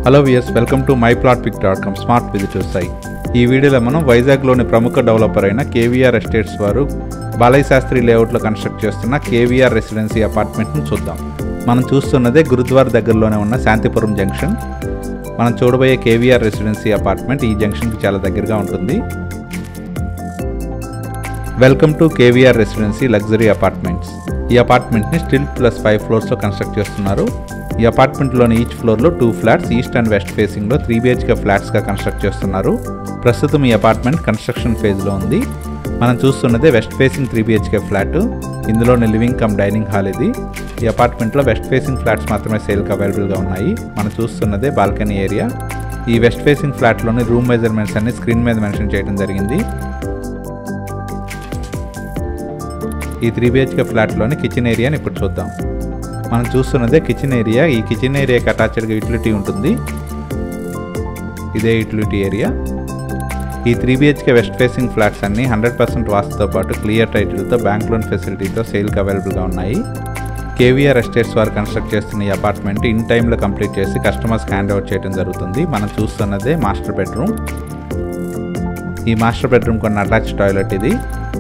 hello viewers welcome to my plot pick dot com smart visitor site ఈ వీడియోలో మనం వైజాగ్లోని ప్రముఖ డెవలపర్ అయిన కేవీఆర్ ఎస్టేట్స్ వారు బాలయ్య శాస్త్రి లేఅవుట్లో కన్స్ట్రక్ట్ చేస్తున్న కేవీఆర్ రెసిడెన్సీ అపార్ట్మెంట్ను చూద్దాం మనం చూస్తున్నదే గురుద్వార్ దగ్గరలోనే ఉన్న శాంతిపురం జంక్షన్ మనం చూడబోయే కేవీఆర్ రెసిడెన్సీ అపార్ట్మెంట్ ఈ జంక్షన్కి చాలా దగ్గరగా ఉంటుంది welcome to KVR residency luxury apartments ఈ అపార్ట్మెంట్ని స్టిల్ ప్లస్ ఫైవ్ ఫ్లోర్స్లో కన్స్ట్రక్ట్ చేస్తున్నారు ఈ అపార్ట్మెంట్లోని ఈచ్ ఫ్లోర్లో two flats east and west ఫేసింగ్లో త్రీ బిహెచ్కే ఫ్లాట్స్గా కన్స్ట్రక్ట్ చేస్తున్నారు ప్రస్తుతం ఈ అపార్ట్మెంట్ కన్స్ట్రక్షన్ ఫేజ్లో ఉంది మనం చూస్తున్నదే west facing three BHK flat ఇందులోని లివింగ్ కమ్ డైనింగ్ హాల్ ఇది ఈ అపార్ట్మెంట్లో వెస్ట్ ఫేసింగ్ ఫ్లాట్స్ మాత్రమే సేల్కి అవైలబుల్గా ఉన్నాయి మనం చూస్తున్నదే బాల్కనీ ఏరియా ఈ వెస్ట్ ఫేసింగ్ ఫ్లాట్లోని రూమ్ మెజర్మెంట్స్ అన్ని స్క్రీన్ మీద మెన్షన్ చేయడం జరిగింది ఈ త్రీ బిహెచ్కే ఫ్లాట్లోని కిచెన్ ఏరియాని ఇప్పుడు చూద్దాం మనం చూస్తున్నదే కిచెన్ ఏరియా ఈ కిచెన్ ఏరియాకి అటాచ్డ్గా యూటిలిటీ ఉంటుంది ఇదే యూటిలిటీ ఏరియా ఈ three BHK west facing flats అన్ని హండ్రెడ్ పర్సెంట్ వాస్తుతో పాటు క్లియర్ టైటిల్తో బ్యాంక్ లోన్ ఫెసిలిటీతో సేల్కి అవైలబుల్గా ఉన్నాయి కేవీఆర్ ఎస్టేట్స్ వారు కన్స్ట్రక్ట్ చేస్తున్న ఈ అపార్ట్మెంట్ ఇన్ టైంలో కంప్లీట్ చేసి కస్టమర్స్కి హ్యాండ్ అవుట్ చేయడం జరుగుతుంది మనం చూస్తున్నదే మాస్టర్ బెడ్రూమ్ ఈ మాస్టర్ బెడ్రూమ్ కొన్ని అటాచ్ టాయిలెట్ ఇది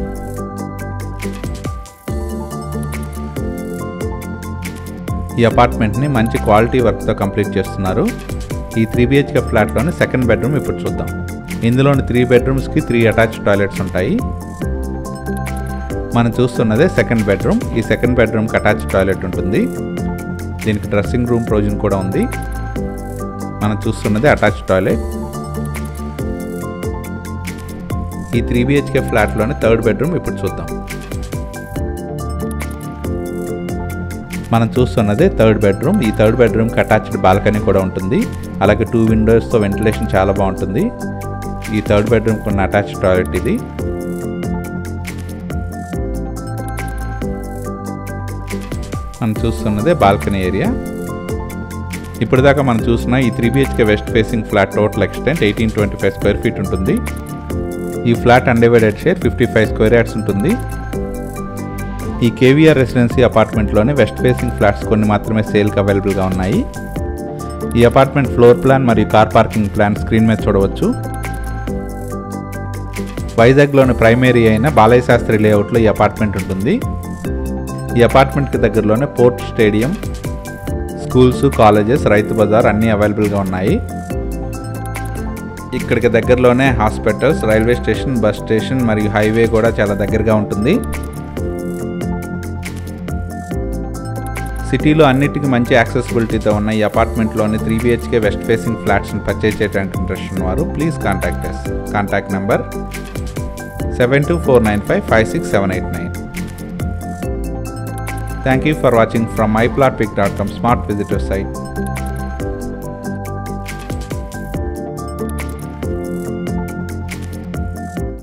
ఈ అపార్ట్మెంట్ని మంచి క్వాలిటీ వర్క్తో కంప్లీట్ చేస్తున్నారు ఈ త్రీ బిహెచ్కే ఫ్లాట్లోని సెకండ్ బెడ్రూమ్ ఇప్పుడు చూద్దాం ఇందులోని త్రీ బెడ్రూమ్స్కి త్రీ అటాచ్ టాయిలెట్స్ ఉంటాయి మనం చూస్తున్నదే సెకండ్ బెడ్రూమ్ ఈ సెకండ్ బెడ్రూమ్కి అటాచ్ టాయిలెట్ ఉంటుంది దీనికి డ్రెస్సింగ్ రూమ్ ప్రొవిజన్ కూడా ఉంది మనం చూస్తున్నది అటాచ్ టాయిలెట్ ఈ త్రీ బిహెచ్కే ఫ్లాట్లోని థర్డ్ బెడ్రూమ్ ఇప్పుడు చూద్దాం మనం చూస్తున్నదే థర్డ్ బెడ్రూమ్ ఈ థర్డ్ బెడ్రూమ్కి అటాచ్డ్ బాల్కనీ కూడా ఉంటుంది అలాగే టూ విండోస్తో వెంటిలేషన్ చాలా బాగుంటుంది ఈ థర్డ్ బెడ్రూమ్కి ఉన్న అటాచ్ టాయిలెట్ ఇది మనం చూస్తున్నదే బాల్కనీ ఏరియా ఇప్పటిదాకా మనం చూసిన ఈ three BHK west facing flat total extent eighteen twenty five square feet ఉంటుంది ఈ flat undivided share fifty five square yards ఉంటుంది ఈ కేవీఆర్ రెసిడెన్సీ అపార్ట్మెంట్లోని వెస్ట్ ఫేసింగ్ ఫ్లాట్స్ కొన్ని మాత్రమే సేల్కి అవైలబుల్గా ఉన్నాయి ఈ అపార్ట్మెంట్ ఫ్లోర్ ప్లాన్ మరియు కార్ పార్కింగ్ ప్లాన్ స్క్రీన్ మీద చూడవచ్చు వైజాగ్లోని ప్రైమరీ అయిన బాలయ్య శాస్త్రి లేఅవుట్లో ఈ అపార్ట్మెంట్ ఉంటుంది ఈ అపార్ట్మెంట్కి దగ్గరలోనే పోర్ట్ స్టేడియం స్కూల్స్ కాలేజెస్ రైతు బజార్ అన్నీ అవైలబుల్గా ఉన్నాయి ఇక్కడికి దగ్గరలోనే hospitals railway station bus station మరియు హైవే కూడా చాలా దగ్గరగా ఉంటుంది సిటీలో అన్నిటికీ మంచి యాక్సెసిబిలిటీతో ఉన్న ఈ అపార్ట్మెంట్లోని త్రీ బిహెచ్కే వెస్ట్ ఫేసింగ్ ఫ్లాట్స్ని పర్చేజ్ చేయడానికి ఇంట్రెస్ట్ ఉన్నవారు please contact us contact number seven two four nine five five six seven eight nine thank you for watching from my plot pick dot com smart visitor site